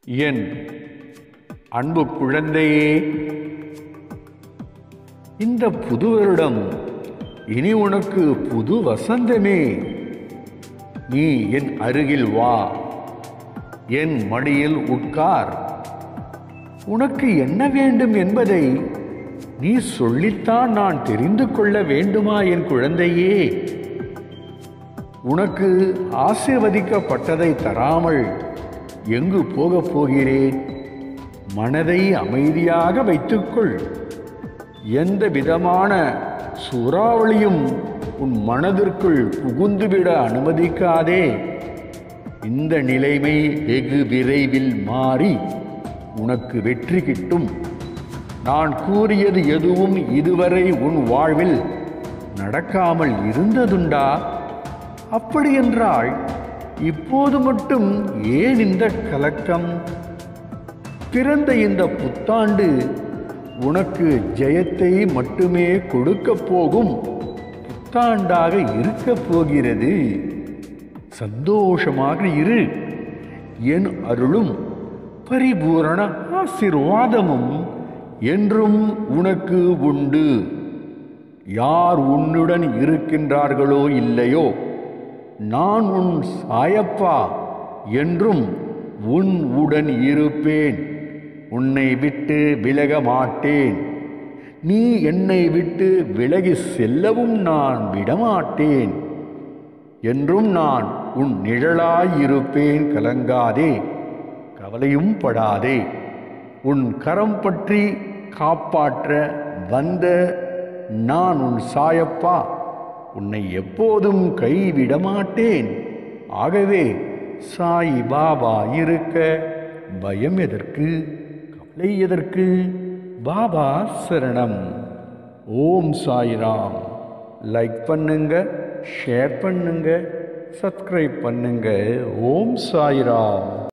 என் அன்பு குழந்தையே இந்த புது வருடம் இனி உனக்கு புது வசந்தமே நீ என் அருகில் வா என் மடியில் உட்கார் உனக்கு என்ன வேண்டும் என்பதை நீ சொல்லித்தான் நான் தெரிந்து கொள்ள வேண்டுமா என் குழந்தையே உனக்கு ஆசீர்வதிக்கப்பட்டதை தராமல் எங்கு போகப் போகிறேன் மனதை அமைதியாக வைத்துக்கொள் எந்த விதமான சூறாவளியும் உன் மனதிற்குள் புகுந்துவிட அனுமதிக்காதே இந்த நிலைமை வெகு விரைவில் மாறி உனக்கு வெற்றி கிட்டும் நான் கூறியது எதுவும் இதுவரை உன் வாழ்வில் நடக்காமல் இருந்ததுண்டா அப்படியென்றால் இப்போது மட்டும் ஏன் இந்த கலக்கம் பிறந்த இந்த புத்தாண்டு உனக்கு ஜெயத்தை மட்டுமே கொடுக்கப் போகும் புத்தாண்டாக இருக்கப் போகிறது சந்தோஷமாக இரு என் அருளும் பரிபூரண ஆசிர்வாதமும் என்றும் உனக்கு உண்டு யார் உன்னுடன் இருக்கின்றார்களோ இல்லையோ நான் உன் சாயப்பா என்றும் உன் உடன் இருப்பேன் உன்னை விட்டு விலக மாட்டேன் நீ என்னை விட்டு விலகி செல்லவும் நான் விடமாட்டேன் என்றும் நான் உன் நிழலாயிருப்பேன் கலங்காதே கவலையும் படாதே உன் கரம் பற்றி காப்பாற்ற வந்த நான் உன் சாயப்பா உன்னை எப்போதும் கைவிட மாட்டேன் ஆகவே சாய் பாபா இருக்க பயம் எதற்கு கவலை எதற்கு பாபா சரணம் ஓம் சாய்ராம் லைக் பண்ணுங்க ஷேர் பண்ணுங்க சப்ஸ்கிரைப் பண்ணுங்க ஓம் சாய்ராம்